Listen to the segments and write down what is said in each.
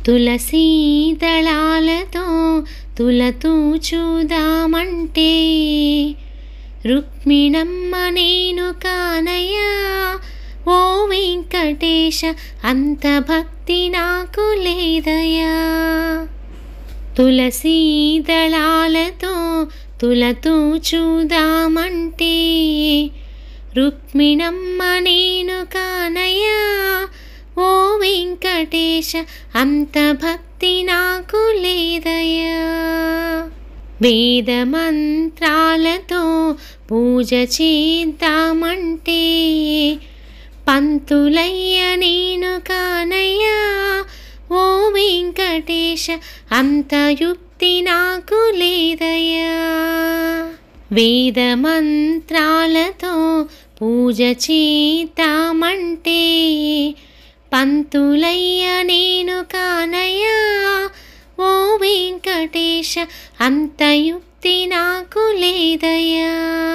తులసీ దళాలతో తులతూ చూదామంటే రుక్మిణమ్మ నేను కానయ్యా ఓ వెంకటేశ అంత భక్తి నాకు లేదయ్యా తులసీ దళాలతో తులతూ చూదామంటే రుక్మిణమ్మ నేను కానయ్యా ఓ వెంకటేశ అంత భక్తి నాకు లేదయ్యా వేద మంత్రాలతో పూజ చేద్దామంటే పంతులయ్య నేను కానయ్యా ఓ వెంకటేశ అంత యుక్తి నాకు లేదయ్యా వేద మంత్రాలతో పూజ చేద్దామంటే పంతులయ్య నేను కానయ్యా ఓ వెంకటేశ అంత యుక్తి నాకు లేదయ్యా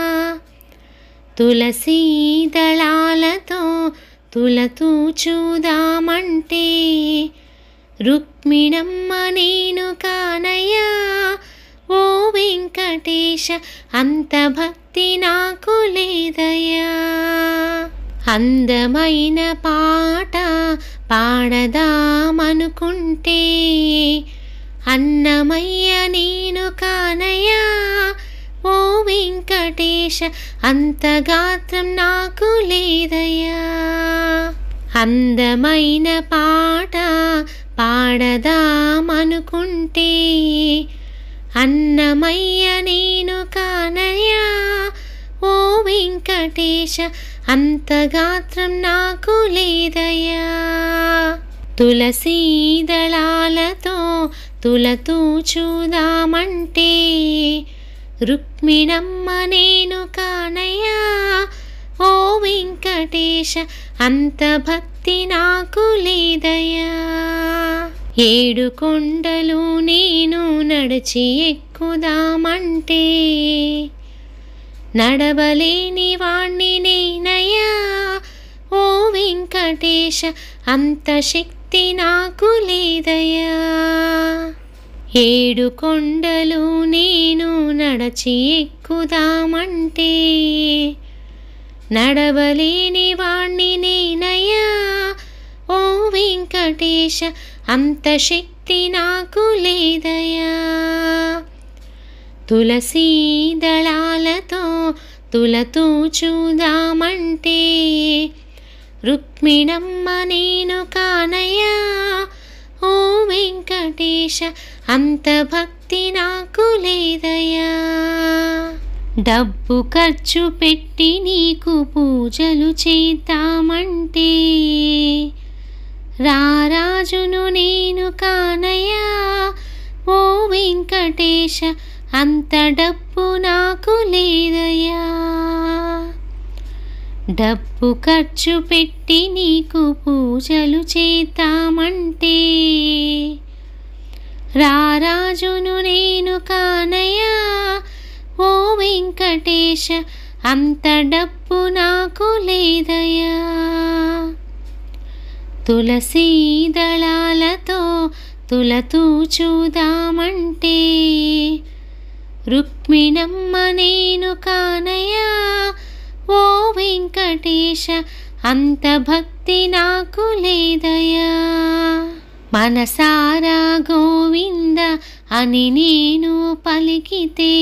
తులసీ దళాలతో తులతూ చూదామంటే రుక్మిణమ్మ నేను కానయ్యా ఓ వెంకటేశ అంత భక్తి నాకు లేదయ్యా అందమైన పాట పాడదామనుకుంటే అన్నమయ్య నేను కానయ్యా ఓ వెంకటేశ అంత గాత్రం నాకు లేదయ్యా అందమైన పాట పాడదామనుకుంటే అన్నమయ్య నేను కానయ్యా ఓ వెంకటేశ అంత గాత్రం నాకు లేదయ్యా తులసీ దళాలతో తులతూ చూదామంటే రుక్మిణమ్మ నేను కానయ్యా ఓ వెంకటేశ అంత భక్తి నాకు లేదయ్యా ఏడు కొండలు నేను నడిచి ఎక్కుదామంటే నడవలేని వాణ్ణి నేనయ్యా ఓ వెంకటేశ అంత శక్తి నాకు లేదయ్యా ఏడు కొండలు నేను నడచి ఎక్కుదామంటే నడవలేని వాణ్ణి నేనయ్యా ఓ వెంకటేశ అంత శక్తి నాకు లేదయ్యా తులసీ దళాలతో తులతూ చూదామంటే రుక్మిణమ్మ నేను కానయ్యా ఓ వెంకటేశ అంత భక్తి నాకు లేదయ్యా డబ్బు ఖర్చు పెట్టి నీకు పూజలు చేద్దామంటే రారాజును నేను కానయ్యా ఓ వెంకటేశ అంత డబ్బు నాకు లేదయ్యా డబ్బు ఖర్చు పెట్టి నీకు పూజలు చేద్దామంటే రారాజును నేను కానయ్యా ఓ వెంకటేశ అంత డబ్బు నాకు లేదయ్యా తులసీ దళాలతో తులతూ చూదామంటే రుక్మిణమ్మ నేను కానయ్యా ఓ వెంకటేశ అంత భక్తి నాకు లేదయ్యా మనసారా గోవింద అని నేను పలికితే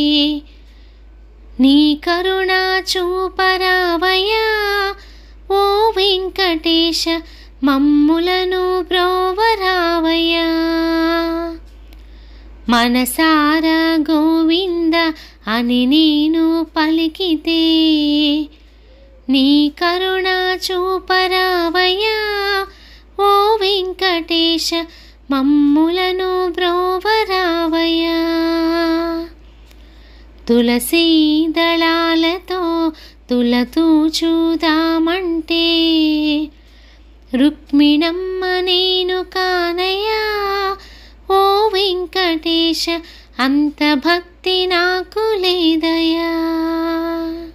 నీ కరుణ చూపరావయ్యా ఓ వెంకటేశ మమ్ములను బ్రోవరావయ్యా మనసారా గోవింద అని నేను పలికితే నీ కరుణ చూపరావయ్యా ఓ వెంకటేశ మమ్ములను బ్రోవరావయ్యా తులసీ దళాలతో తులతూ చూదామంటే రుక్మిణమ్మ నేను కానయ్యా ఓ వెంకటేశ అంత భక్తి నాకు లేదయ్యా